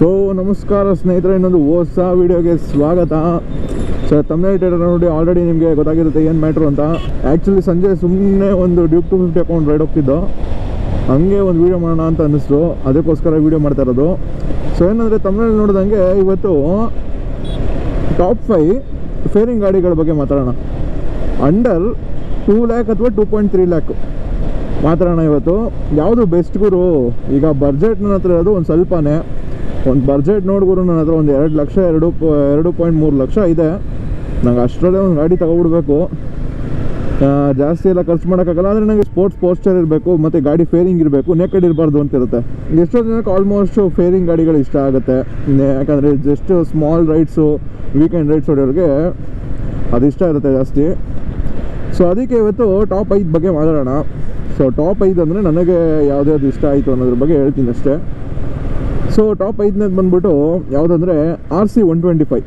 so ನಮಸ್ಕಾರ ಸ್ನೇಹಿತರೆ ಇನ್ನೊಂದು ಹೊಸ ವಿಡಿಯೋಗೆ ಸ್ವಾಗತ ಸೊ ತಮಿಳ್ ಟೈಟರ್ ನೋಡಿ ಆಲ್ರೆಡಿ ನಿಮಗೆ ಗೊತ್ತಾಗಿರುತ್ತೆ ಏನು ಮ್ಯಾಟ್ರು ಅಂತ ಆ್ಯಕ್ಚುಲಿ ಸಂಜೆ ಸುಮ್ಮನೆ ಒಂದು ಡ್ಯೂಕ್ ಟು ಫಿಫ್ಟಿ ಅಕೌಂಟ್ ರೈಡ್ ಹೋಗ್ತಿದ್ದೋ ಹಂಗೆ ಒಂದು ವೀಡಿಯೋ ಮಾಡೋಣ ಅಂತ ಅನ್ನಿಸ್ತು ಅದಕ್ಕೋಸ್ಕರ ವೀಡಿಯೋ ಮಾಡ್ತಾ ಇರೋದು ಸೊ ಏನಂದರೆ ತಮಿಳಲ್ಲಿ ನೋಡಿದಂಗೆ ಇವತ್ತು ಟಾಪ್ ಫೈ ಫೇರಿಂಗ್ ಗಾಡಿಗಳ ಬಗ್ಗೆ ಮಾತಾಡೋಣ ಅಂಡರ್ ಟೂ ಲ್ಯಾಕ್ ಅಥವಾ ಟೂ ಪಾಯಿಂಟ್ ತ್ರೀ ಲ್ಯಾಕ್ ಮಾತಾಡೋಣ ಇವತ್ತು ಯಾವುದು ಬೆಸ್ಟ್ ಗುರು ಈಗ ಬಡ್ಜೆಟ್ ನನ್ನ ಹತ್ರ ಇರೋದು ಒಂದು ಸ್ವಲ್ಪನೇ ಒಂದು ಬಡ್ಜೆಟ್ ನೋಡಿ ಗುರು ನನ್ನ ಹತ್ರ ಒಂದು ಎರಡು ಲಕ್ಷ ಎರಡು ಪ- ಎರಡು ಪಾಯಿಂಟ್ ಮೂರು ಲಕ್ಷ ಇದೆ ನಂಗೆ ಅಷ್ಟರಲ್ಲೇ ಒಂದು ಗಾಡಿ ತಗೊಬಿಡ್ಬೇಕು ಆ, ಜಾಸ್ತಿ ಎಲ್ಲ ಖರ್ಚು ಮಾಡೋಕ್ಕಾಗಲ್ಲ ಆದರೆ ನನಗೆ ಸ್ಪೋರ್ಟ್ಸ್ ಪೋಸ್ಟರ್ ಇರಬೇಕು ಮತ್ತು ಗಾಡಿ ಫೇರಿಂಗ್ ಇರಬೇಕು ನೆಕೆಡ್ ಇರಬಾರ್ದು ಅಂತ ಇರುತ್ತೆ ಎಷ್ಟೋ ಜನಕ್ಕೆ ಆಲ್ಮೋಸ್ಟ್ ಫೇರಿಂಗ್ ಗಾಡಿಗಳು ಇಷ್ಟ ಆಗುತ್ತೆ ನೆ- ಯಾಕಂದರೆ just small rides weekend rides ಹೊಡೆಯೋರಿಗೆ ಅದು ಇಷ್ಟ ಇರುತ್ತೆ ಜಾಸ್ತಿ ಸೊ ಅದಕ್ಕೆ ಇವತ್ತು ಟಾಪ್ ಐದು ಬಗ್ಗೆ ಮಾತಾಡೋಣ ಸೊ ಟಾಪ್ ಐದು ಅಂದರೆ ನನಗೆ ಯಾವುದ್ಯಾವ್ದು ಇಷ್ಟ ಆಯಿತು ಅನ್ನೋದ್ರ ಬಗ್ಗೆ ಹೇಳ್ತೀನಿ ಅಷ್ಟೇ ಸೊ ಟಾಪ್ ಐದನೇದು ಬಂದ್ಬಿಟ್ಟು ಯಾವುದಂದರೆ R C one twenty five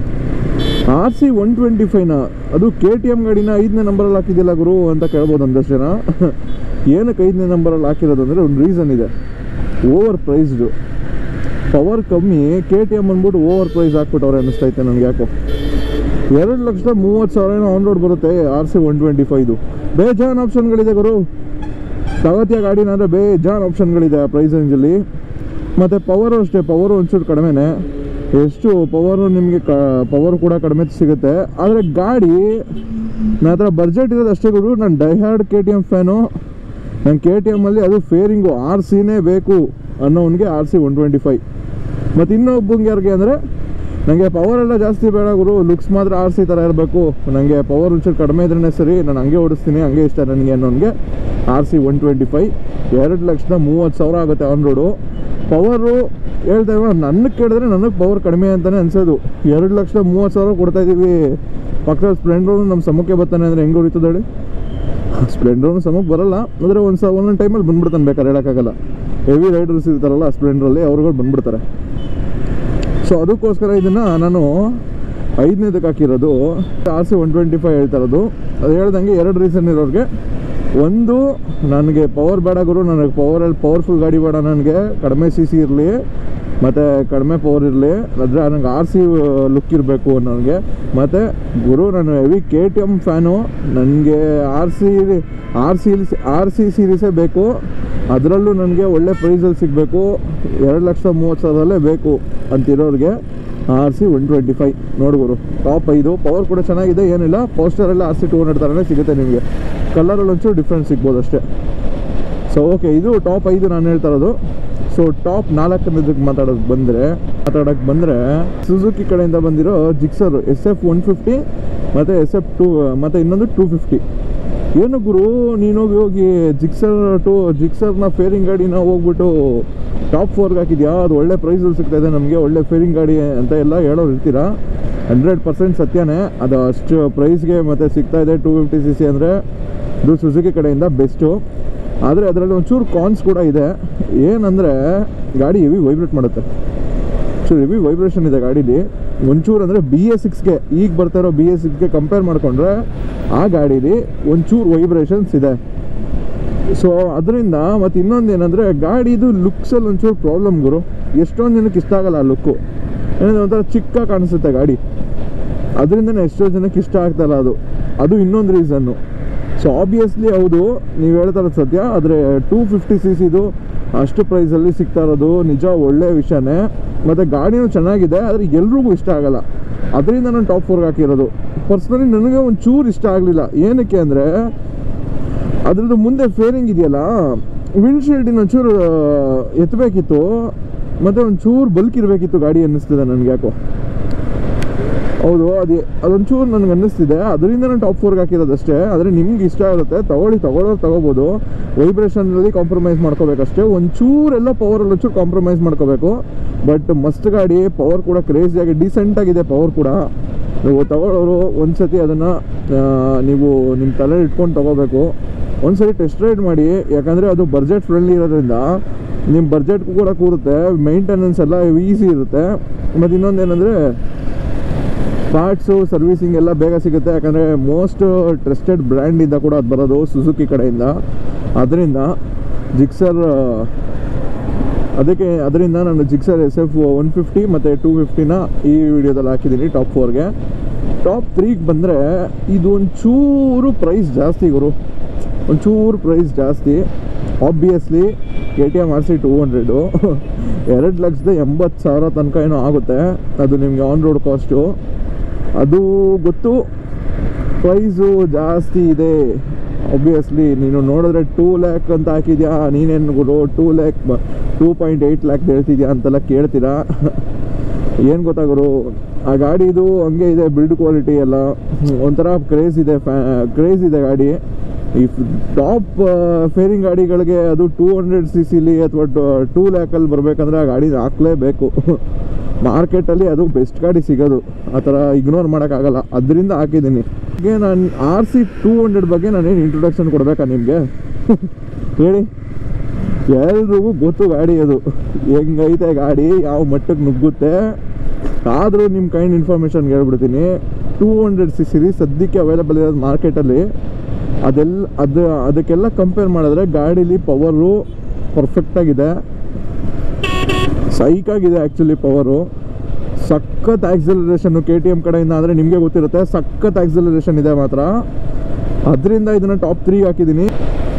R C one twenty ಫೈವ್ನ ಅದು ಕೆ ಟಿ ಎಮ್ ಗಾಡಿನ ಐದನೇ ನಂಬರಲ್ಲಿ ಹಾಕಿದ್ದಿಲ್ಲ ಗುರು ಅಂತ ಕೇಳ್ಬೋದು ಒಂದಷ್ಟು ಜನ ಏನಕ್ಕೆ ಐದನೇ ನಂಬರಲ್ಲಿ ಹಾಕಿರೋದು ಅಂದರೆ ಒಂದು ರೀಸನ್ ಇದೆ ಓವರ್ ಪ್ರೈಸ್ಡು ಪವರ್ ಕಮ್ಮಿ ಕೆ ಟಿ ಎಮ್ ಅಂದ್ಬಿಟ್ಟು ಓವರ್ ಪ್ರೈಸ್ ಹಾಕ್ಬಿಟ್ಟವ್ರೆ ಅನ್ನಿಸ್ತೈತೆ ನನಗೆ ಯಾಕೋ ಎರಡು ಲಕ್ಷದ ಮೂವತ್ತು ಸಾವಿರ ಏನೋ ಆನ್ ರೋಡ್ ಬರುತ್ತೆ R C one twenty five ಬೇಜಾನ್ ಆಪ್ಷನ್ಗಳಿದೆ ಗುರು ತಗತಿಯ ಗಾಡಿನ ಅಂದರೆ ಬೇಜಾನ್ ಆಪ್ಷನ್ಗಳಿದೆ ಆ ಪ್ರೈಸ್ ರೇಂಜಲ್ಲಿ ಮತ್ತು ಪವರು ಅಷ್ಟೇ ಪವರು ಒಂಚೂರು ಕಡಿಮೆನೇ ಎಷ್ಟು ಪವರು ನಿಮಗೆ ಕ ಪವರ್ ಕೂಡ ಕಡಿಮೆ ಸಿಗುತ್ತೆ ಆದರೆ ಗಾಡಿ ನನ್ನ ಹತ್ರ ಬಡ್ಜೆಟ್ ಇರೋದು ಅಷ್ಟೇ ಗುರು ನಾನು diehard K T M fan ನಾನು ಕೆ ಟಿ ಎಮ್ಮಲ್ಲಿ ಅದು ಫೇರಿಂಗು ಆರ್ ಸಿನೇ ಬೇಕು ಅನ್ನೋವನಿಗೆ R C one twenty five ಮತ್ತು ಇನ್ನೊಬ್ಬಂಗೆ ಯಾರಿಗೆ ಅಂದರೆ ನನಗೆ ಪವರ್ ಎಲ್ಲ ಜಾಸ್ತಿ ಬೇಡ ಗುರು ಲುಕ್ಸ್ ಮಾತ್ರ ಆರ್ ಸಿ ಥರ ಇರಬೇಕು ನನಗೆ ಪವರ್ ಒಂಚೂರು ಕಡಿಮೆ ಇದ್ರೇ ಸರಿ ನಾನು ಹಂಗೆ ಓಡಿಸ್ತೀನಿ ಹಂಗೆ ಇಷ್ಟ ನನಗೆ ಅನ್ನೋನಿಗೆ R C one twenty five ಎರಡು ಲಕ್ಷದ ಮೂವತ್ತು ಸಾವಿರ ಆಗುತ್ತೆ ಆನ್ ರೋಡು ಪವರು ಹೇಳ್ತೇವೆ ನನಗೆ ಕೇಳಿದ್ರೆ ನನಗೆ ಪವರ್ ಕಡಿಮೆ ಅಂತಲೇ ಅನ್ಸೋದು ಎರಡು ಲಕ್ಷದ ಮೂವತ್ತು ಸಾವಿರ ಕೊಡ್ತಾ ಇದ್ದೀವಿ ಪಕ್ಕದಲ್ಲಿ ಸ್ಪ್ಲೆಂಡ್ರು ನಮ್ಮ ಸಮಕ್ಕೆ ಬರ್ತಾನೆ ಅಂದರೆ ಹೆಂಗೆ ಹೊಡಿತದೆ ಹೇಳಿ ಸ್ಪ್ಲೆಂಡ್ರನು ಸಮಕ್ಕೆ ಬರಲ್ಲ ಅಂದರೆ ಒಂದು ಸ ಒಂದೊಂದು ಟೈಮಲ್ಲಿ ಬಂದ್ಬಿಡ್ತಾನೆ ಬೇಕಾದ್ರೆ ಹೇಳೋಕ್ಕಾಗಲ್ಲ ಹೆವಿ ರೈಡರ್ಸ್ ಇರ್ತಾರಲ್ಲ ಸ್ಪ್ಲೆಂಡ್ರಲ್ಲಿ ಅವ್ರುಗಳು ಬಂದ್ಬಿಡ್ತಾರೆ ಸೊ ಅದಕ್ಕೋಸ್ಕರ ಇದನ್ನು ನಾನು ಐದನೇದಕ್ಕೆ ಹಾಕಿರೋದು R C one twenty five ಹೇಳ್ತಾ ಇರೋದು ಅದು ಹೇಳ್ದಂಗೆ ಎರಡು ರೀಸನ್ ಇರೋರಿಗೆ ಒಂದು ನನಗೆ ಪವರ್ ಬೇಡ ಗುರು ನನಗೆ ಪವರಲ್ಲಿ ಪವರ್ಫುಲ್ ಗಾಡಿ ಬೇಡ ನನಗೆ ಕಡಿಮೆ ಸಿ ಸಿ ಇರಲಿ ಮತ್ತು ಕಡಿಮೆ ಪವರ್ ಇರಲಿ ಆದರೆ ನನಗೆ ಆರ್ ಸಿ ಲುಕ್ ಇರಬೇಕು ನನಗೆ ಮತ್ತು ಗುರು ನಾನು heavy K T M fan ನನಗೆ R C R C R C ಸೀರೀಸೇ ಬೇಕು ಅದರಲ್ಲೂ ನನಗೆ ಒಳ್ಳೆ ಪ್ರೈಸಲ್ಲಿ ಸಿಗಬೇಕು ಎರಡು ಲಕ್ಷ ಮೂವತ್ತು ಸಾವಿರದಲ್ಲೇ ಬೇಕು ಅಂತಿರೋರಿಗೆ R C one twenty five ನೋಡ್ಬೋದು ಟಾಪ್ ಐದು ಪವರ್ ಕೂಡ ಚೆನ್ನಾಗಿದೆ ಏನಿಲ್ಲ ಪೋಸ್ಟರೆಲ್ಲ ಆರ್ ಸಿ ಟೂ ಹಂಡ್ರೆಡ್ ಥರನೇ ಸಿಗುತ್ತೆ ನಿಮಗೆ ಕಲರಲ್ಲಿ ಒಂಚೂರು ಡಿಫ್ರೆನ್ಸ್ ಸಿಗ್ಬೋದು ಅಷ್ಟೇ ಸೊ ಓಕೆ ಇದು ಟಾಪ್ ಐದು ನಾನು ಹೇಳ್ತಾ ಇರೋದು ಸೊ ಟಾಪ್ ನಾಲ್ಕನೇದಕ್ಕೆ ಮಾತಾಡೋಕೆ ಬಂದರೆ ಮಾತಾಡೋಕ್ಕೆ ಬಂದರೆ ಸುಜುಕಿ ಕಡೆಯಿಂದ ಬಂದಿರೋ Gixxer S F one fifty ಮತ್ತು ಎಸ್ ಎಫ್ ಟೂ ಮತ್ತು ಇನ್ನೊಂದು ಟೂ ಫಿಫ್ಟಿ ಏನು ಗುರು ನೀನು ಹೋಗಿ ಹೋಗಿ ಜಿಕ್ಸರ್ ಟು ಜಿಕ್ಸರ್ನ ಫೇರಿಂಗ್ ಗಾಡಿನ ಹೋಗ್ಬಿಟ್ಟು ಟಾಪ್ ಫೋರ್ಗೆ ಹಾಕಿದ್ಯಾ ಅದು ಒಳ್ಳೆ ಪ್ರೈಸಲ್ಲಿ ಸಿಗ್ತಾ ಇದೆ ನಮಗೆ ಒಳ್ಳೆ ಫೇರಿಂಗ್ ಗಾಡಿ ಅಂತ ಎಲ್ಲ ಹೇಳೋರು ಇರ್ತೀರಾ ಹಂಡ್ರೆಡ್ ಪರ್ಸೆಂಟ್ ಸತ್ಯನೇ ಅದು ಅಷ್ಟು ಪ್ರೈಸ್ಗೆ ಮತ್ತು ಸಿಗ್ತಾ ಇದೆ ಟೂ ಫಿಫ್ಟಿ ಸಿ ಸಿ ಅಂದರೆ ಇದು ಸುಜುಕಿ ಕಡೆಯಿಂದ ಬೆಸ್ಟು ಆದರೆ ಅದರಲ್ಲಿ ಒಂಚೂರು ಕಾನ್ಸ್ ಕೂಡ ಇದೆ ಏನಂದರೆ ಗಾಡಿ ಹೆವಿ ವೈಬ್ರೇಟ್ ಮಾಡುತ್ತೆ ಒಂಚೂರು ಹೆವಿ ವೈಬ್ರೇಷನ್ ಇದೆ ಗಾಡೀಲಿ ಒಂಚೂರು ಅಂದರೆ ಬಿ ಎಸ್ ಸಿಕ್ಸ್ಗೆ ಈಗ ಬರ್ತಾ ಇರೋ ಬಿ ಎಸ್ ಸಿಕ್ಸ್ಗೆ ಕಂಪೇರ್ ಮಾಡಿಕೊಂಡ್ರೆ ಆ ಗಾಡೀಲಿ ಒಂಚೂರು ವೈಬ್ರೇಷನ್ಸ್ ಇದೆ ಸೊ ಅದರಿಂದ ಮತ್ತು ಇನ್ನೊಂದು ಏನಂದರೆ ಗಾಡಿದು ಲುಕ್ಸಲ್ಲಿ ಒಂಚೂರು ಪ್ರಾಬ್ಲಮ್ ಗುರು ಎಷ್ಟೊಂದು ಜನಕ್ಕೆ ಇಷ್ಟ ಆಗಲ್ಲ ಆ ಲುಕ್ಕು ಏನಂದ್ರೆ ಒಂಥರ ಚಿಕ್ಕ ಕಾಣಿಸುತ್ತೆ ಗಾಡಿ ಅದರಿಂದನೇ ಎಷ್ಟೋ ಜನಕ್ಕೆ ಇಷ್ಟ ಆಗ್ತಾಯಿಲ್ಲ ಅದು ಅದು ಇನ್ನೊಂದು ರೀಸನ್ನು ಸೊ ಆಬ್ವಿಯಸ್ಲಿ ಹೌದು ನೀವು ಹೇಳ್ತಾ ಇರೋದು ಸತ್ಯ ಆದರೆ ಟೂ ಫಿಫ್ಟಿ ಸಿ ಸಿದು ಅಷ್ಟು ಪ್ರೈಸಲ್ಲಿ ಸಿಗ್ತಾ ಇರೋದು ನಿಜ ಒಳ್ಳೆಯ ವಿಷಯನೇ ಮತ್ತು ಗಾಡಿನೂ ಚೆನ್ನಾಗಿದೆ ಆದರೆ ಎಲ್ರಿಗೂ ಇಷ್ಟ ಆಗಲ್ಲ ಅದರಿಂದ ನಾನು ಟಾಪ್ ಫೋರ್ಗೆ ಹಾಕಿರೋದು ಪರ್ಸ್ನಲಿ ನನಗೆ ಒಂದು ಚೂರು ಇಷ್ಟ ಆಗಲಿಲ್ಲ ಏನಕ್ಕೆ ಅಂದರೆ ಅದ್ರದ್ದು ಮುಂದೆ ಫೇರಿಂಗ್ ಇದೆಯಲ್ಲ ವಿಂಡ್ಶೀಲ್ಡಿನ ಒಂಚೂರು ಎತ್ತಬೇಕಿತ್ತು ಮತ್ತು ಒಂಚೂರು ಬಲ್ಕ್ ಇರಬೇಕಿತ್ತು ಗಾಡಿ ಅನ್ನಿಸ್ತಿದೆ ನನಗೆ ಯಾಕೋ ಹೌದು ಅದು ಅದೊಂಚೂರು ನನಗೆ ಅನ್ನಿಸ್ತಿದೆ ಅದರಿಂದ ನಾನು ಟಾಪ್ ಫೋರ್ಗೆ ಹಾಕಿರೋದಷ್ಟೇ ಆದರೆ ನಿಮ್ಗೆ ಇಷ್ಟ ಆಗುತ್ತೆ ತಗೊಳ್ಳಿ ತಗೊಳ್ಳೋರು ತಗೋಬೋದು ವೈಬ್ರೇಷನಲ್ಲಿ ಕಾಂಪ್ರಮೈಸ್ ಮಾಡ್ಕೋಬೇಕಷ್ಟೇ ಒಂಚೂರೆಲ್ಲ ಪವರಲ್ಲಿ ಒಂಚೂರು ಕಾಂಪ್ರಮೈಸ್ ಮಾಡ್ಕೋಬೇಕು ಬಟ್ ಮಸ್ತ್ ಗಾಡಿ ಪವರ್ ಕೂಡ ಕ್ರೇಜಿಯಾಗಿ ಡೀಸೆಂಟಾಗಿದೆ ಪವರ್ ಕೂಡ ನೀವು ತಗೊಳ್ಳೋರು ಒಂದ್ಸತಿ ಅದನ್ನು ನೀವು ನಿಮ್ಮ ತಲೆ ಇಟ್ಕೊಂಡು ತಗೋಬೇಕು ಒಂದ್ಸರಿ ಟೆಸ್ಟ್ ರೈಡ್ ಮಾಡಿ ಯಾಕಂದರೆ ಅದು ಬಡ್ಜೆಟ್ ಫ್ರೆಂಡ್ಲಿ ಇರೋದ್ರಿಂದ ನಿಮ್ಮ ಬಡ್ಜೆಟ್ಗೂ ಕೂಡ ಕೂರುತ್ತೆ ಮೈಂಟೆನೆನ್ಸ್ ಎಲ್ಲ ಈಸಿ ಇರುತ್ತೆ ಮತ್ತು ಇನ್ನೊಂದು ಏನಂದರೆ ಪಾರ್ಟ್ಸು ಸರ್ವಿಸಿಂಗ್ ಎಲ್ಲ ಬೇಗ ಸಿಗುತ್ತೆ ಯಾಕಂದರೆ ಮೋಸ್ಟ್ ಟ್ರಸ್ಟೆಡ್ ಬ್ರ್ಯಾಂಡಿಂದ ಕೂಡ ಅದು ಬರೋದು ಸುಜುಕಿ ಕಡೆಯಿಂದ ಅದರಿಂದ ಜಿಕ್ಸರ್ ಅದಕ್ಕೆ ಅದರಿಂದ ನಾನು Gixxer S F one fifty ಮತ್ತು ಟೂ ಫಿಫ್ಟಿನ ಈ ವಿಡಿಯೋದಲ್ಲಿ ಹಾಕಿದ್ದೀನಿ ಟಾಪ್ ಫೋರ್ಗೆ ಟಾಪ್ ತ್ರೀಗೆ ಬಂದರೆ ಇದು ಒಂಚೂರು ಪ್ರೈಸ್ ಜಾಸ್ತಿ ಗುರು ಒಂಚೂರು ಪ್ರೈಸ್ ಜಾಸ್ತಿ obviously K T M R C two hundred ಎರಡು ಲಕ್ಷದ ಎಂಬತ್ತು ಸಾವಿರ ತನಕ ಏನೋ ಆಗುತ್ತೆ ಅದು ನಿಮಗೆ ಆನ್ ರೋಡ್ ಕಾಸ್ಟು ಅದು ಗೊತ್ತು ಪ್ರೈಸು ಜಾಸ್ತಿ ಇದೆ ಒಬ್ವಿಯಸ್ಲಿ ನೀನು ನೋಡಿದ್ರೆ ಟೂ ಲ್ಯಾಕ್ ಅಂತ ಹಾಕಿದ್ಯಾ ನೀನೇನು ಗುರು two lakh two point eight lakh ಹೇಳ್ತಿದ್ಯಾ ಅಂತೆಲ್ಲ ಕೇಳ್ತೀರಾ ಏನು ಗೊತ್ತಾ ಗುರು ಆ ಗಾಡಿದು ಹಂಗೆ ಇದೆ ಬಿಲ್ಡ್ ಕ್ವಾಲಿಟಿ ಎಲ್ಲ ಒಂಥರ ಕ್ರೇಜ್ ಇದೆ ಫ್ಯಾ ಕ್ರೇಜ್ ಇದೆ ಗಾಡಿ ಈ ಟಾಪ್ ಫೇರಿಂಗ್ ಗಾಡಿಗಳಿಗೆ ಅದು ಟೂ ಹಂಡ್ರೆಡ್ ಸಿ ಸಿಲಿ ಅಥವಾ ಟೂ ಲ್ಯಾಕಲ್ಲಿ ಬರಬೇಕಂದ್ರೆ ಆ ಗಾಡಿ ಹಾಕ್ಲೇಬೇಕು ಮಾರ್ಕೆಟಲ್ಲಿ ಅದು ಬೆಸ್ಟ್ ಗಾಡಿ ಸಿಗೋದು ಆ ಥರ ಇಗ್ನೋರ್ ಮಾಡೋಕ್ಕಾಗಲ್ಲ ಅದರಿಂದ ಹಾಕಿದ್ದೀನಿ ಹಾಗೆ ನಾನು ಆರ್ ಸಿ ಟೂ ಹಂಡ್ರೆಡ್ ಬಗ್ಗೆ ನಾನೇನು ಇಂಟ್ರೊಡಕ್ಷನ್ ಕೊಡಬೇಕಾ ನಿಮಗೆ ಹೇಳಿ ಎಲ್ರಿಗೂ ಗೊತ್ತು ಗಾಡಿ ಅದು ಹೆಂಗೈತೆ ಗಾಡಿ ಯಾವ ಮಟ್ಟಕ್ಕೆ ನುಗ್ಗುತ್ತೆ ಆದರೂ ನಿಮ್ಮ ಕೈಂಡ್ ಇನ್ಫಾರ್ಮೇಷನ್ಗೆ ಹೇಳ್ಬಿಡ್ತೀನಿ ಟೂ ಹಂಡ್ರೆಡ್ ಸಿ ಸಿರಿ ಸದ್ಯಕ್ಕೆ ಅವೈಲೇಬಲ್ ಇರೋದು ಮಾರ್ಕೆಟಲ್ಲಿ ಅದೆಲ್ಲ ಅದು ಅದಕ್ಕೆಲ್ಲ ಕಂಪೇರ್ ಮಾಡಿದ್ರೆ ಗಾಡೀಲಿ ಪವರು ಪರ್ಫೆಕ್ಟಾಗಿದೆ ಸೈಕಾಗಿದೆ ಆ್ಯಕ್ಚುಲಿ ಪವರು ಸಖತ್ ಆಕ್ಸಲರೇಷನ್ನು ಕೆ ಟಿ ಎಮ್ ಕಡೆಯಿಂದ ಅಂದರೆ ನಿಮಗೆ ಗೊತ್ತಿರುತ್ತೆ ಸಖತ್ ಆಕ್ಸಲರೇಷನ್ ಇದೆ ಮಾತ್ರ ಅದರಿಂದ ಇದನ್ನು ಟಾಪ್ ತ್ರೀ ಹಾಕಿದ್ದೀನಿ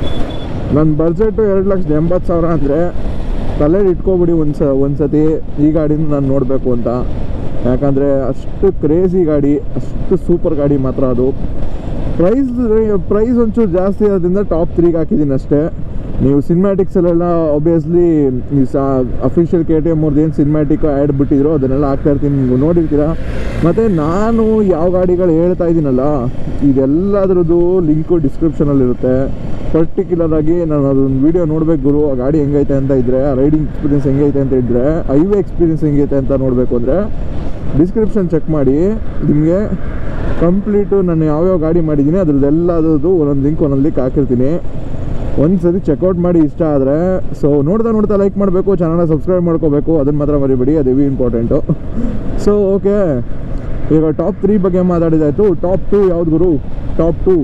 ನನ್ನ ಬಡ್ಜೆಟು ಎರಡು ಲಕ್ಷದ ಎಂಬತ್ತು ಸಾವಿರ ಅಂದರೆ ತಲೆಯಲ್ಲಿ ಇಟ್ಕೊಬಿಡಿ ಒಂದು ಸ ಒಂದು ಸತಿ ಈ ಗಾಡಿನ ನಾನು ನೋಡಬೇಕು ಅಂತ ಯಾಕಂದರೆ ಅಷ್ಟು ಕ್ರೇಜಿ ಗಾಡಿ ಅಷ್ಟು ಸೂಪರ್ ಗಾಡಿ ಮಾತ್ರ ಅದು ಪ್ರೈಸ್ ಪ್ರೈಸ್ ಒಂಚೂರು ಜಾಸ್ತಿ ಇರೋದ್ರಿಂದ ಟಾಪ್ ತ್ರೀಗೆ ಹಾಕಿದ್ದೀನಿ ಅಷ್ಟೇ ನೀವು ಸಿನಿಮ್ಯಾಟಿಕ್ಸಲ್ಲೆಲ್ಲ ಒಬ್ವಿಯಸ್ಲಿ ಈ ಸಾ ಅಫಿಷಿಯಲ್ ಕೆ ಟಿ ಎಮ್ ಅವ್ರದ್ದು ಏನು ಸಿನಿಮ್ಯಾಟಿಕ್ ಆ್ಯಡ್ ಬಿಟ್ಟಿದ್ರು ಅದನ್ನೆಲ್ಲ ಹಾಕ್ತಾ ಇರ್ತೀನಿ ನೀವು ನೋಡಿರ್ತೀರ ಮತ್ತು ನಾನು ಯಾವ ಗಾಡಿಗಳು ಹೇಳ್ತಾ ಇದ್ದೀನಲ್ಲ ಇದೆಲ್ಲದ್ರದ್ದು ಲಿಂಕು ಡಿಸ್ಕ್ರಿಪ್ಷನಲ್ಲಿರುತ್ತೆ ಪರ್ಟಿಕ್ಯುಲರ್ ಆಗಿ ನಾನು ಅದೊಂದು ವೀಡಿಯೋ ನೋಡ್ಬೇಕು ಗುರು ಆ ಗಾಡಿ ಹೆಂಗೈತೆ ಅಂತ ಇದ್ದರೆ ಆ ರೈಡಿಂಗ್ ಎಕ್ಸ್ಪೀರಿಯನ್ಸ್ ಹೆಂಗೈತೆ ಅಂತ ಇದ್ದರೆ ಹೈವೇ ಎಕ್ಸ್ಪೀರಿಯನ್ಸ್ ಹೆಂಗೈತೆ ಅಂತ ನೋಡಬೇಕು ಅಂದರೆ ಡಿಸ್ಕ್ರಿಪ್ಷನ್ ಚೆಕ್ ಮಾಡಿ ನಿಮಗೆ ಕಂಪ್ಲೀಟು ನಾನು ಯಾವ್ಯಾವ ಗಾಡಿ ಮಾಡಿದ್ದೀನಿ ಅದ್ರದ್ದೆಲ್ಲ ಅದ್ರದ್ದು ಒಂದೊಂದು ಲಿಂಕ್ ಒಂದೊಂದು ಲಿಂಕ್ ಹಾಕಿರ್ತೀನಿ ಒಂದು ಸರಿ ಚೆಕ್ಔಟ್ ಮಾಡಿ ಇಷ್ಟ ಆದರೆ ಸೊ ನೋಡ್ತಾ ನೋಡ್ತಾ ಲೈಕ್ ಮಾಡಬೇಕು ಚಾನಲ್ನ ಸಬ್ಸ್ಕ್ರೈಬ್ ಮಾಡ್ಕೋಬೇಕು ಅದನ್ನು ಮಾತ್ರ ಮರಿಬೇಡಿ ಅದು ಹೆವಿ ಇಂಪಾರ್ಟೆಂಟು ಸೊ ಓಕೆ ಈಗ ಟಾಪ್ ತ್ರೀ ಬಗ್ಗೆ ಮಾತಾಡಿದಾಯ್ತು ಟಾಪ್ ಟು ಯಾವ್ದು ಗುರು top two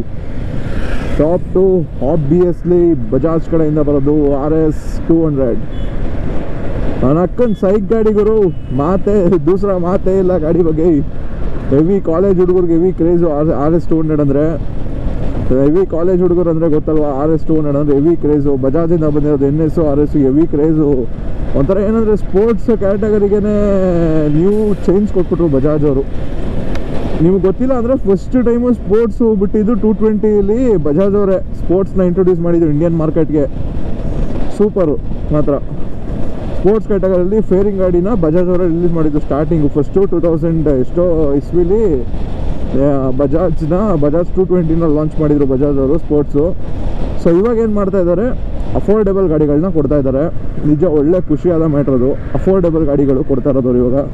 top two obviously Bajaj ಕಡೆಯಿಂದ ಬರೋದು ಆರ್ ಎಸ್ ಟೂ ಹಂಡ್ರೆಡ್ ನನ್ನ ಅಕ್ಕನ ಸೈಕ್ ಗಾಡಿ ಗುರು ಮಾತೆ ದೂಸರ ಮಾತೇ ಇಲ್ಲ ಗಾಡಿ ಬಗ್ಗೆ ಹೆವಿ ಕಾಲೇಜ್ ಹುಡುಗರಿಗೆ heavy craze R R S two hundred ಅಂದರೆ ಹೆವಿ ಕಾಲೇಜ್ ಹುಡುಗರು ಅಂದರೆ ಗೊತ್ತಲ್ವಾ ಆರ್ ಎಸ್ ಟೂ ಹಂಡ್ರೆಡ್ ಅಂದರೆ ಹೆವಿ ಕ್ರೇಜು ಬಜಾಜಿಂದ ಬಂದಿರೋದು N S R S heavy craze ಒಂಥರ ಏನಂದರೆ ಸ್ಪೋರ್ಟ್ಸ್ ಕ್ಯಾಟಗರಿಗೇ ನೀವು ಚೇಂಜ್ ಕೊಟ್ಬಿಟ್ರು ಬಜಾಜ್ ಅವರು ನಿಮ್ಗೆ ಗೊತ್ತಿಲ್ಲ ಅಂದರೆ ಫಸ್ಟ್ ಟೈಮು ಸ್ಪೋರ್ಟ್ಸು ಬಿಟ್ಟಿದ್ದು ಟೂ ಟ್ವೆಂಟಿಲಿ ಬಜಾಜ್ ಅವರೇ ಸ್ಪೋರ್ಟ್ಸ್ನ ಇಂಟ್ರೊಡ್ಯೂಸ್ ಮಾಡಿದ್ರು ಇಂಡಿಯನ್ ಮಾರ್ಕೆಟ್ಗೆ ಸೂಪರು ಮಾತ್ರ ಸ್ಪೋರ್ಟ್ಸ್ ಕ್ಯಾಟಗರಿಯಲ್ಲಿ ಫೇರಿಂಗ್ ಗಾಡಿನ ಬಜಾಜ್ ಅವರೇ ರಿಲೀಸ್ ಮಾಡಿದ್ದು ಸ್ಟಾರ್ಟಿಂಗು ಫಸ್ಟು ಟೂ ತೌಸಂಡ್ ಎಷ್ಟೋ ಇಸ್ವಿಲಿ ಆ, ಬಜಾಜ್ನ ಬಜಾಜ್ ಟೂ ಟ್ವೆಂಟಿನ ಲಾಂಚ್ ಮಾಡಿದರು ಬಜಾಜ್ ಅವರು ಸ್ಪೋರ್ಟ್ಸು ಸೊ ಇವಾಗ ಏನು ಮಾಡ್ತಾ ಇದ್ದಾರೆ ಅಫೋರ್ಡೆಬಲ್ ಗಾಡಿಗಳನ್ನ ಕೊಡ್ತಾ ಇದ್ದಾರೆ ನಿಜ ಒಳ್ಳೆ ಖುಷಿಯಾದ ಮ್ಯಾಟ್ರ್ ಅದು ಅಫೋರ್ಡೆಬಲ್ ಗಾಡಿಗಳು ಕೊಡ್ತಾ ಇರೋದು ಅವ್ರು ಇವಾಗ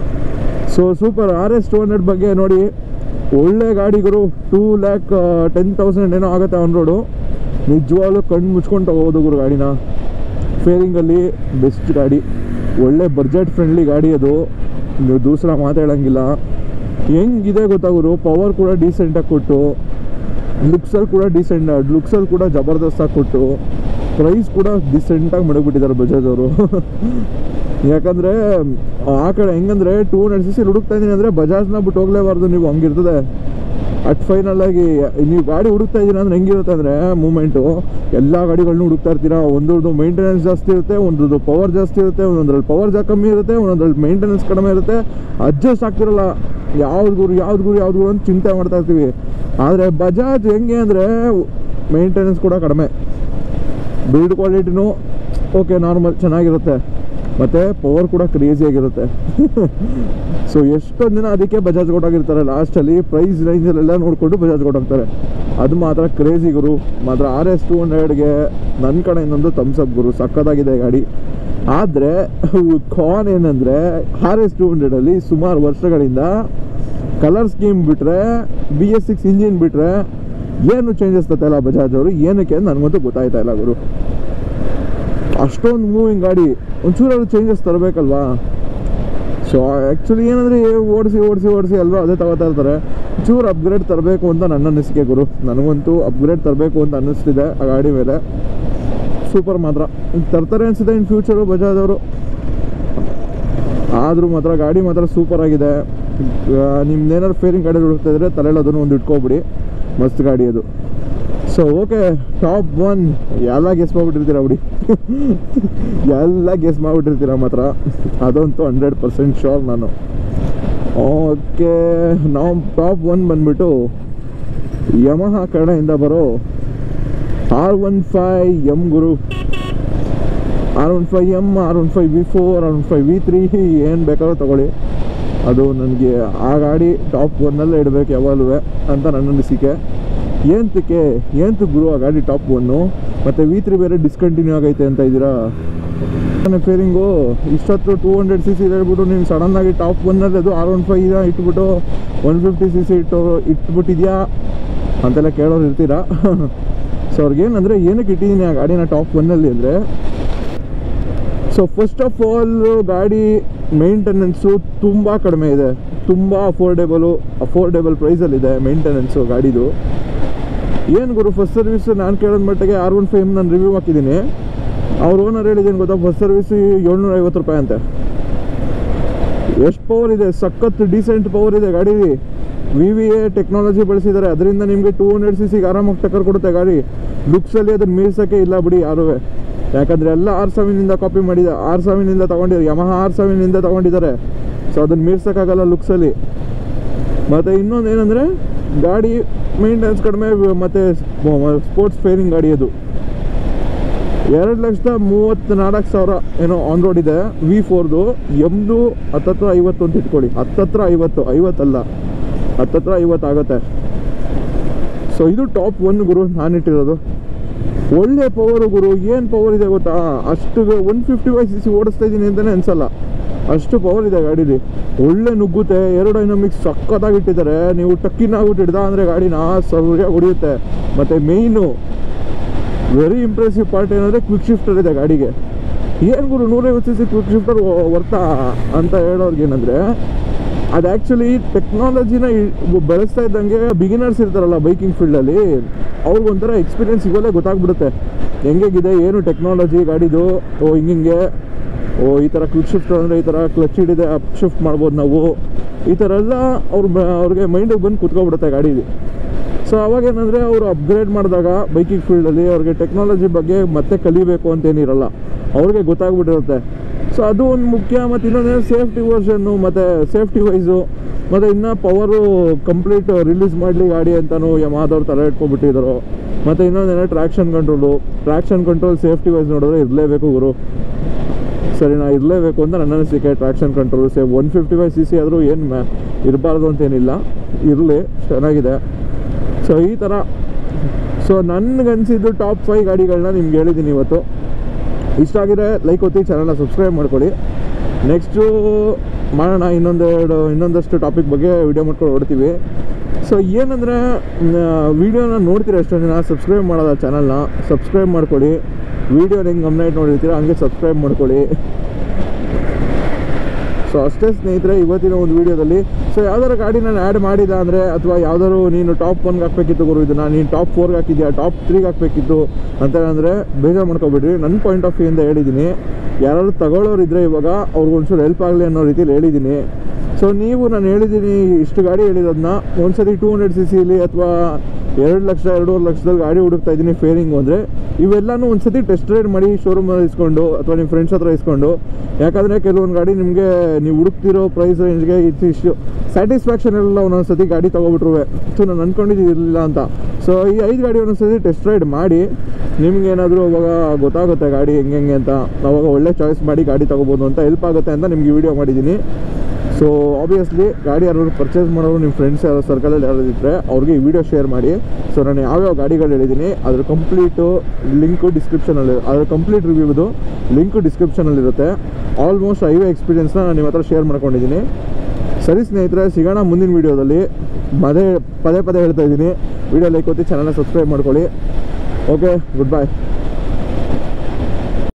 so super R S two hundred ಬಗ್ಗೆ ನೋಡಿ ಒಳ್ಳೆ ಗಾಡಿಗಳು ಟೂ ಲ್ಯಾಕ್ ಟೆನ್ ತೌಸಂಡ್ ಏನೋ ಆಗುತ್ತೆ ಆನ್ ರೋಡು ನಿಜವಾಗ್ಲೂ ಕಣ್ಣು ಮುಚ್ಕೊಂಡು ತಗೋಬೋದು ಗುರು ಗಾಡಿನ ಫೇರಿಂಗಲ್ಲಿ ಬೆಸ್ಟ್ ಗಾಡಿ ಒಳ್ಳೆ ಬಡ್ಜೆಟ್ ಫ್ರೆಂಡ್ಲಿ ಗಾಡಿ ಅದು ನೀವು ದೂಸರ ಮಾತಾಡೋಂಗಿಲ್ಲ ಹೆಂಗಿದೆ ಗೊತ್ತಾಗೋರು ಪವರ್ ಕೂಡ ಡೀಸೆಂಟಾಗಿ ಕೊಟ್ಟು ಲುಕ್ಸಲ್ಲಿ ಕೂಡ ಡೀಸೆಂಟ್ ಲುಕ್ಸಲ್ಲಿ ಕೂಡ ಜಬರ್ದಸ್ತಾಗಿ ಕೊಟ್ಟು ಪ್ರೈಸ್ ಕೂಡ ಡಿಸೆಂಟಾಗಿ ಮಡಗ್ಬಿಟ್ಟಿದ್ದಾರೆ ಬಜಾಜ್ ಅವರು ಯಾಕಂದರೆ ಆ ಕಡೆ ಹೆಂಗಂದ್ರೆ ಟೂ ಹಂಡ್ರೆಡ್ ಸಿ ಸಿ ಹುಡುಕ್ತಾ ಇದ್ದೀನಿ ಅಂದರೆ ಬಜಾಜ್ನ ಬಿಟ್ಟು ಹೋಗ್ಲೇಬಾರ್ದು ನೀವು ಹಂಗಿರ್ತದೆ ಅಟ್ ಫೈನಲ್ ಆಗಿ ನೀವು ಗಾಡಿ ಹುಡುಕ್ತಾ ಇದ್ದೀರಾ ಅಂದ್ರೆ ಹೆಂಗಿರುತ್ತೆ ಅಂದರೆ ಮೂಮೆಂಟು ಎಲ್ಲ ಗಾಡಿಗಳನ್ನೂ ಹುಡುಕ್ತಾ ಇರ್ತೀರಾ ಒಂದೊಂದು ಮೇಂಟೆನೆನ್ಸ್ ಜಾಸ್ತಿ ಇರುತ್ತೆ ಒಂದೊಂದು ಪವರ್ ಜಾಸ್ತಿ ಇರುತ್ತೆ ಒಂದೊಂದ್ರಲ್ಲಿ ಪವರ್ ಜಾ ಕಮ್ಮಿ ಇರುತ್ತೆ ಒಂದೊಂದ್ರಲ್ಲಿ ಮೇಂಟೆನೆನ್ಸ್ ಕಡಿಮೆ ಇರುತ್ತೆ ಅಡ್ಜಸ್ಟ್ ಆಗ್ತಿರಲ್ಲ ಯಾವ್ದು ಗುರು ಯಾವ್ದು ಗುರು ಯಾವ್ದು ಗುರು ಅಂತ ಚಿಂತೆ ಮಾಡ್ತಾ ಇರ್ತೀವಿ ಆದರೆ ಬಜಾಜ್ ಹೆಂಗೆ ಅಂದರೆ ಮೇಂಟೆನೆನ್ಸ್ ಕೂಡ ಕಡಿಮೆ ಬಿಲ್ಡ್ ಕ್ವಾಲಿಟಿನೂ ಓಕೆ ನಾರ್ಮಲ್ ಚೆನ್ನಾಗಿರುತ್ತೆ ಮತ್ತು ಪವರ್ ಕೂಡ ಕ್ರೇಜಿಯಾಗಿರುತ್ತೆ ಸೊ ಎಷ್ಟೊಂದು ದಿನ ಅದಕ್ಕೆ ಬಜಾಜ್ ಕೊಟ್ಟೋಗಿರ್ತಾರೆ ಲಾಸ್ಟಲ್ಲಿ ಪ್ರೈಸ್ ರೇಂಜಲ್ಲೆಲ್ಲ ನೋಡಿಕೊಂಡು ಬಜಾಜ್ ಕೊಟ್ಟೋಗ್ತಾರೆ ಅದು ಮಾತ್ರ ಕ್ರೇಜಿ ಗುರು ಮಾತ್ರ ಆರ್ ಎಸ್ ಟೂ ಹಂಡ್ರೆಡ್ಗೆ ನನ್ನ ಕಡೆಯಿಂದೊಂದು ಥಮ್ಸಪ್ ಗುರು ಸಕ್ಕತ್ತಾಗಿದೆ ಗಾಡಿ ಆದರೆ ಕಾನ್ ಏನಂದರೆ ಆರ್ ಎಸ್ ಟೂ ಹಂಡ್ರೆಡಲ್ಲಿ ಸುಮಾರು ವರ್ಷಗಳಿಂದ ಕಲರ್ ಸ್ಕೀಮ್ ಬಿಟ್ಟರೆ ಬಿ ಎಸ್ ಸಿಕ್ಸ್ ಇಂಜಿನ್ ಬಿಟ್ಟರೆ ಏನು ಚೇಂಜಸ್ ತತ್ತಲ್ಲ ಬಜಾಜ್ ಅವರು ಏನಕ್ಕೆ ಅಂತ ನನಗಂತೂ ಗೊತ್ತಾಯ್ತಾ ಇಲ್ಲ ಗುರು ಅಷ್ಟೊಂದು ಮೂವಿಂಗ್ ಗಾಡಿ ಒಂಚೂರಾದ್ರು ಚೇಂಜಸ್ ತರಬೇಕಲ್ವಾ ಸೊ ಆ್ಯಕ್ಚುಲಿ ಏನಂದರೆ ಓಡಿಸಿ ಓಡಿಸಿ ಓಡಿಸಿ ಎಲ್ಲರೂ ಅದೇ ತಗೋತಾ ಇರ್ತಾರೆ ಚೂರು ಅಪ್ಗ್ರೇಡ್ ತರಬೇಕು ಅಂತ ನನ್ನ ಅನಿಸಿಕೆ ಗುರು ನನಗಂತೂ ಅಪ್ಗ್ರೇಡ್ ತರಬೇಕು ಅಂತ ಅನ್ನಿಸ್ತಿದೆ ಆ ಗಾಡಿ ಮೇಲೆ ಸೂಪರ್ ಮಾತ್ರ ತರ್ತಾರೆ ಅನ್ಸುತ್ತೆ ಇನ್ ಫ್ಯೂಚರು ಬಜಾಜವರು ಆದರೂ ಮಾತ್ರ ಗಾಡಿ ಮಾತ್ರ ಸೂಪರ್ ಆಗಿದೆ ನಿಮ್ದೇನಾದ್ರು ಫೇರಿಂಗ್ ಗಾಡಿ ಹುಡುಕ್ತಾ ಇದ್ರೆ ತಲೆಯಲ್ಲಿ ಅದನ್ನು ಒಂದು ಇಟ್ಕೊಬಿಡಿ ಮಸ್ತ್ ಗಾಡಿ ಅದು ಸೊ ಓಕೆ ಟಾಪ್ ಒನ್ ಎಲ್ಲ ಗೆಸ್ ಮಾಡಿಬಿಟ್ಟಿರ್ತೀರ ಬಿಡಿ ಎಲ್ಲ ಗೆಸ್ ಮಾಡಿಬಿಟ್ಟಿರ್ತೀರ ಮಾತ್ರ ಅದಂತೂ ಹಂಡ್ರೆಡ್ ಪರ್ಸೆಂಟ್ ಶೋರ್ ನಾನು ಓಕೆ ನಾವು ಟಾಪ್ ಒನ್ ಬಂದ್ಬಿಟ್ಟು ಯಮಹ ಕಡೆಯಿಂದ ಬರೋ ಆರ್ ಒನ್ ಫೈ ಎಮ್ ಗುರು R one five M R one five V four R one five V three ಏನು ಬೇಕಾದ್ರೂ ತೊಗೊಳ್ಳಿ ಅದು ನನಗೆ ಆ ಗಾಡಿ ಟಾಪ್ ಒನ್ನಲ್ಲೇ ಇಡಬೇಕು ಯಾವಾಗಲೂ ಅಂತ ನನ್ನ ಅನಿಸಿಕೆ ಏಂತಕ್ಕೆ ಏಂತ ಗುರು ಆ ಗಾಡಿ ಟಾಪ್ ಒನ್ನು ಮತ್ತು ವಿ ತ್ರೀ ಬೇರೆ ಡಿಸ್ಕಂಟಿನ್ಯೂ ಆಗೈತೆ ಅಂತ ಇದ್ದೀರಾ ನನ್ನ ಫೇರಿಂಗು ಇಷ್ಟೊತ್ತು ಟೂ ಹಂಡ್ರೆಡ್ ಸಿ ಸಿ ಹೇಳ್ಬಿಟ್ಟು ನೀನು ಸಡನ್ನಾಗಿ ಟಾಪ್ ಒನ್ನಲ್ಲಿ ಅದು ಆರ್ ಒನ್ ಫೈವ್ ಇಟ್ಬಿಟ್ಟು ಒನ್ ಫಿಫ್ಟಿ ಸಿ ಸಿ ಇಟ್ಟು ಇಟ್ಬಿಟ್ಟಿದ್ಯಾ ಅಂತೆಲ್ಲ ಕೇಳೋರು ಇರ್ತೀರಾ ಸೊ ಅವ್ರಿಗೇನಂದರೆ ಏನಕ್ಕೆ ಇಟ್ಟಿದ್ದೀನಿ ಆ ಗಾಡಿನ ಟಾಪ್ ಒನ್ನಲ್ಲಿ ಅಂದರೆ ಸೊ ಫಸ್ಟ್ ಆಫ್ ಆಲ್ ಗಾಡಿ ಮೇಂಟೆನೆನ್ಸು ತುಂಬ ಕಡಿಮೆ ಇದೆ ತುಂಬ ಅಫೋರ್ಡೆಬಲು ಅಫೋರ್ಡೆಬಲ್ ಪ್ರೈಸಲ್ಲಿದೆ ಮೇಂಟೆನೆನ್ಸು ಗಾಡಿದು ಏನು ಗುರು ಫಸ್ಟ್ ಸರ್ವಿಸ್ ನಾನು ಕೇಳೋದ ಮಟ್ಟಿಗೆ ಆರ್ ಒನ್ ಫೈವ್ ನಾನು ರಿವ್ಯೂ ಹಾಕಿದ್ದೀನಿ ಅವ್ರ ಓನರ್ ಹೇಳಿದ್ದೀನಿ ಗೊತ್ತಾ ಫಸ್ಟ್ ಸರ್ವಿಸ್ ಏಳ್ನೂರ ಐವತ್ತು ರೂಪಾಯಿ ಅಂತೆ ಎಷ್ಟು ಪವರ್ ಇದೆ ಸಖತ್ ಡೀಸೆಂಟ್ ಪವರ್ ಇದೆ ಗಾಡಿ ವಿ ವಿ ಎ ಟೆಕ್ನಾಲಜಿ ಬಳಸಿದ್ದಾರೆ ಅದರಿಂದ ನಿಮಗೆ ಟೂ ಹಂಡ್ರೆಡ್ ಸಿ ಸಿಗೆ ಆರಾಮಾಗಿ ಟಕ್ಕರ್ ಕೊಡುತ್ತೆ ಗಾಡಿ ಲುಕ್ಸಲ್ಲಿ ಅದನ್ನು ಮೀರ್ಸೋಕ್ಕೆ ಇಲ್ಲ ಬಿಡಿ ಯಾರೂ ಯಾಕಂದರೆ ಎಲ್ಲ ಆರ್ ಸೆವೆನಿಂದ ಕಾಪಿ ಮಾಡಿದ ಆರ್ ಸೆವೆನಿಂದ ತೊಗೊಂಡಿದ್ದಾರೆ ಯಮಹ ಆರ್ ಸೆವೆನಿಂದ ತೊಗೊಂಡಿದ್ದಾರೆ ಸೊ ಅದನ್ನು ಮೀರ್ಸೋಕ್ಕಾಗಲ್ಲ ಲುಕ್ಸಲ್ಲಿ ಮತ್ತು ಇನ್ನೊಂದು ಏನಂದರೆ ಗಾಡಿ ಮೇಂಟೆನೆನ್ಸ್ ಕಡಿಮೆ ಮತ್ತು ಸ್ಪೋರ್ಟ್ಸ್ ಫೇರಿಂಗ್ ಗಾಡಿ ಅದು ಎರಡು ಲಕ್ಷದ ಮೂವತ್ತು ನಾಲ್ಕು ಸಾವಿರ ಏನೋ ಆನ್ ರೋಡ್ ಇದೆ ವಿ ಫೋರ್ದು ಎಮ್ದು ಹತ್ತತ್ರ ಐವತ್ತು ಅಂತ ಇಟ್ಕೊಳ್ಳಿ ಹತ್ತತ್ರ ಐವತ್ತು ಐವತ್ತಲ್ಲ ಹತ್ತತ್ರ ಐವತ್ತು ಆಗುತ್ತೆ ಸೊ ಇದು ಟಾಪ್ ಒನ್ ಗುರು ನಾನು ಇಟ್ಟಿರೋದು ಒಳ್ಳೆ ಪವರು ಗುರು ಏನು ಪವರ್ ಇದೆ ಗೊತ್ತಾ ಅಷ್ಟು one fifty five C C ಓಡಿಸ್ತಾ ಇದ್ದೀನಿ ಅಂತಲೇ ಅನ್ಸಲ್ಲ ಅಷ್ಟು ಪವರ್ ಇದೆ ಗಾಡೀಲಿ ಒಳ್ಳೆ ನುಗ್ಗುತ್ತೆ ಎರಡು ಡೈನಮಿಕ್ಸ್ ಸಖತ್ತಾಗಿ ಇಟ್ಟಿದ್ದಾರೆ ನೀವು ಟಕ್ಕಿನ ಆಗ್ಬಿಟ್ಟು ಹಿಡ್ದ ಅಂದರೆ ಗಾಡಿನ ಸರಿಯಾಗಿ ಹೊಡೆಯುತ್ತೆ ಮತ್ತು ಮೇಯ್ನು ವೆರಿ ಇಂಪ್ರೆಸಿವ್ ಪಾರ್ಟ್ ಏನಂದರೆ ಕ್ವಿಕ್ ಶಿಫ್ಟರ್ ಇದೆ ಗಾಡಿಗೆ ಏನು ಗುರು ನೂರೈವತ್ತು ಸಿ ಸಿ ಕ್ವಿಕ್ ಶಿಫ್ಟರ್ ವರ್ತಾ ಅಂತ ಹೇಳೋರ್ಗೆ ಏನಂದರೆ ಅದು ಆ್ಯಕ್ಚುಲಿ ಟೆಕ್ನಾಲಜಿನ ಬೆಳೆಸ್ತಾ ಇದ್ದಂಗೆ ಬಿಗಿನರ್ಸ್ ಇರ್ತಾರಲ್ಲ ಬೈಕಿಂಗ್ ಫೀಲ್ಡಲ್ಲಿ ಅವ್ರಿಗೊಂಥರ ಎಕ್ಸ್ಪೀರಿಯನ್ಸ್ ಸಿಗೋಲ್ಲೇ ಗೊತ್ತಾಗ್ಬಿಡುತ್ತೆ ಹೆಂಗೆಗಿದೆ ಏನು ಟೆಕ್ನಾಲಜಿ ಗಾಡಿದು ಓ ಹಿಂಗಿಂಗೆ ಓ ಈ ಥರ ಕ್ವಿಕ್ ಶಿಫ್ಟ್ ಅಂದರೆ ಈ ಥರ ಕ್ಲಚ್ ಹಿಡಿದೆ ಅಪ್ ಶಿಫ್ಟ್ ಮಾಡ್ಬೋದು ನಾವು ಈ ಥರ ಎಲ್ಲ ಅವ್ರ ಅವ್ರಿಗೆ ಮೈಂಡಿಗೆ ಬಂದು ಕುತ್ಕೊಬಿಡುತ್ತೆ ಗಾಡೀಲಿ ಸೊ ಅವಾಗ ಏನಂದರೆ ಅವರು ಅಪ್ಗ್ರೇಡ್ ಮಾಡಿದಾಗ ಬೈಕಿಂಗ್ ಫೀಲ್ಡಲ್ಲಿ ಅವ್ರಿಗೆ ಟೆಕ್ನಾಲಜಿ ಬಗ್ಗೆ ಮತ್ತೆ ಕಲಿಬೇಕು ಅಂತೇನಿರಲ್ಲ ಅವ್ರಿಗೆ ಗೊತ್ತಾಗ್ಬಿಟ್ಟಿರುತ್ತೆ ಸೊ ಅದು ಒಂದು ಮುಖ್ಯ ಮತ್ತು ಇನ್ನೊಂದೇನು ಸೇಫ್ಟಿ ವರ್ಷನ್ನು ಮತ್ತು ಸೇಫ್ಟಿ ವೈಸು ಮತ್ತು ಇನ್ನು ಪವರು ಕಂಪ್ಲೀಟ್ ರಿಲೀಸ್ ಮಾಡಲಿ ಗಾಡಿ ಅಂತಲೂ ಯಮಾದವ್ರು ತಲೆ ಇಟ್ಕೊಬಿಟ್ಟಿದ್ರು ಮತ್ತು ಇನ್ನೊಂದೇನೋ traction control traction control safety wise ನೋಡಿದ್ರೆ ಇರಲೇಬೇಕು ಗುರು ಸರಿನಾ ಇರಲೇಬೇಕು ಅಂತ ನನ್ನ ಅನಿಸಿಕೆ traction control save one fifty five C C ಆದರೂ ಏನು ಮ್ಯಾ ಇರಬಾರ್ದು ಅಂತೇನಿಲ್ಲ ಇರಲಿ ಚೆನ್ನಾಗಿದೆ ಸೊ ಈ ಥರ ಸೊ ನನಗನ್ಸಿದ್ದು ಟಾಪ್ ಫೈವ್ ಗಾಡಿಗಳನ್ನ ನಿಮ್ಗೆ ಹೇಳಿದ್ದೀನಿ ಇವತ್ತು ಇಷ್ಟ ಆಗಿದ್ರೆ ಲೈಕ್ ಒತ್ತಿ ಚಾನಲ್ನ ಸಬ್ಸ್ಕ್ರೈಬ್ ಮಾಡ್ಕೊಳ್ಳಿ ನೆಕ್ಸ್ಟು ಮಾಡೋಣ ಇನ್ನೊಂದೆರಡು ಇನ್ನೊಂದಷ್ಟು ಟಾಪಿಕ್ ಬಗ್ಗೆ ವಿಡಿಯೋ ಮಾಡ್ಕೊಂಡು ಹೊಡ್ತೀವಿ ಸೊ ಏನಂದರೆ ವೀಡಿಯೋನ ನೋಡ್ತೀರ ಎಷ್ಟೊಂದು ಜನ ಸಬ್ಸ್ಕ್ರೈಬ್ ಮಾಡೋದ ಚಾನಲ್ನ ಸಬ್ಸ್ಕ್ರೈಬ್ ಮಾಡ್ಕೊಳ್ಳಿ ವೀಡಿಯೋನ ಹೆಂಗೆ ಗಮನ ಇಟ್ಟು ನೋಡಿರ್ತೀರ ಹಂಗೆ ಸಬ್ಸ್ಕ್ರೈಬ್ ಮಾಡ್ಕೊಳ್ಳಿ ಸೊ ಅಷ್ಟೇ ಸ್ನೇಹಿತರೆ ಇವತ್ತಿನ ಒಂದು ವೀಡಿಯೋದಲ್ಲಿ ಸೊ ಯಾವ್ದಾರು ಗಾಡಿ ನಾನು ಆ್ಯಡ್ ಮಾಡಿದ ಅಂದರೆ ಅಥವಾ ಯಾವ್ದಾದ್ರು ನೀನು ಟಾಪ್ ಒನ್ಗೆ ಹಾಕ್ಬೇಕಿತ್ತು ಗುರು ಇದನ್ನ ನೀನು ಟಾಪ್ ಫೋರ್ಗೆ ಹಾಕಿದ್ಯಾ ಟಾಪ್ ತ್ರೀಗೆ ಹಾಕ್ಬೇಕಿತ್ತು ಅಂತ ಅಂದರೆ ಬೇಜಾರು ಮಾಡ್ಕೊಬೇಡ್ರಿ ನನ್ನ ಪಾಯಿಂಟ್ ಆಫ್ ವ್ಯೂಯಿಂದ ಹೇಳಿದ್ದೀನಿ ಯಾರಾದ್ರು ತಗೊಳ್ಳೋರು ಇದ್ದರೆ ಇವಾಗ ಅವ್ರಿಗೆ ಒಂಚೂರು ಹೆಲ್ಪ್ ಆಗಲಿ ಅನ್ನೋ ರೀತಿಯಲ್ಲಿ ಹೇಳಿದ್ದೀನಿ ಸೊ ನೀವು ನಾನು ಹೇಳಿದ್ದೀನಿ ಇಷ್ಟು ಗಾಡಿ ಹೇಳಿರೋದನ್ನ ಒಂದ್ಸರಿ ಟೂ ಹಂಡ್ರೆಡ್ ಸಿ ಸಿಲಿ ಅಥವಾ ಎರಡು ಲಕ್ಷ ಎರಡೂವರೆ ಲಕ್ಷದಲ್ಲಿ ಗಾಡಿ ಹುಡುಕ್ತಾ ಇದ್ದೀನಿ ಫೇರಿಂಗು ಅಂದರೆ ಇವೆಲ್ಲನೂ ಒಂದ್ಸತಿ ಟೆಸ್ಟ್ ರೈಡ್ ಮಾಡಿ ಶೋರೂಮಲ್ಲಿ ಇಸ್ಕೊಂಡು ಅಥವಾ ನಿಮ್ಮ ಫ್ರೆಂಡ್ಸ್ ಹತ್ರ ಇಸ್ಕೊಂಡು ಯಾಕಂದರೆ ಕೆಲವೊಂದು ಗಾಡಿ ನಿಮಗೆ ನೀವು ಹುಡುಕ್ತಿರೋ ಪ್ರೈಸ್ ರೇಂಜ್ಗೆ ಇಷ್ಟು ಇಷ್ಟು ಸ್ಯಾಟಿಸ್ಫ್ಯಾಕ್ಷನ್ ಎಲ್ಲ ಒಂದೊಂದು ಸತಿ ಗಾಡಿ ತೊಗೊಬಿಟ್ರುವೆ ಸೊ ನಾನು ಅಂದ್ಕೊಂಡಿದ್ದು ಇರಲಿಲ್ಲ ಅಂತ ಸೊ ಈ ಐದು ಗಾಡಿ ಒಂದೊಂದು ಸತಿ ಟೆಸ್ಟ್ ರೈಡ್ ಮಾಡಿ ನಿಮ್ಗೆ ಏನಾದರೂ ಅವಾಗ ಗೊತ್ತಾಗುತ್ತೆ ಗಾಡಿ ಹೆಂಗೆ ಹೆಂಗೆ ಅಂತ ಅವಾಗ ಒಳ್ಳೆ ಚಾಯ್ಸ್ ಮಾಡಿ ಗಾಡಿ ತೊಗೋಬೋದು ಅಂತ ಹೆಲ್ಪ್ ಆಗುತ್ತೆ ಅಂತ ನಿಮಗೆ ವಿಡಿಯೋ ಮಾಡಿದ್ದೀನಿ ಸೊ ಆಬ್ವಿಯಸ್ಲಿ ಗಾಡಿ ಯಾರು ಪರ್ಚೇಸ್ ಮಾಡೋರು ನಿಮ್ಮ ಫ್ರೆಂಡ್ಸ್ ಯಾರು ಸರ್ಕಲಲ್ಲಿ ಯಾರು ಇದ್ದರೆ ಅವ್ರಿಗೆ ಈ ವಿಡಿಯೋ ಶೇರ್ ಮಾಡಿ ಸೊ ನಾನು ಯಾವ್ಯಾವ ಗಾಡಿಗಳು ಹೇಳಿದ್ದೀನಿ ಅದ್ರ ಕಂಪ್ಲೀಟು ಲಿಂಕು ಡಿಸ್ಕ್ರಿಪ್ಷನಲ್ಲಿ ಅದ್ರ ಕಂಪ್ಲೀಟ್ ರಿವ್ಯೂದು ಲಿಂಕು ಡಿಸ್ಕ್ರಿಪ್ಷನಲ್ಲಿರುತ್ತೆ ಆಲ್ಮೋಸ್ಟ್ ಐವೇ ಎಕ್ಸ್ಪೀರಿಯನ್ಸ್ನ ನಾನು ನಿಮ್ಮ ಹತ್ರ ಶೇರ್ ಮಾಡ್ಕೊಂಡಿದ್ದೀನಿ ಸರಿ ಸ್ನೇಹಿತರೆ ಸಿಗೋಣ ಮುಂದಿನ ವೀಡಿಯೋದಲ್ಲಿ ಪದೇ ಪದೇ ಪದೇ ಹೇಳ್ತಾ ಇದ್ದೀನಿ ವಿಡಿಯೋ ಲೈಕ್ ಒತ್ತಿ ಚಾನಲ್ನ ಸಬ್ಸ್ಕ್ರೈಬ್ ಮಾಡ್ಕೊಳ್ಳಿ ಓಕೆ ಗುಡ್ ಬಾಯ್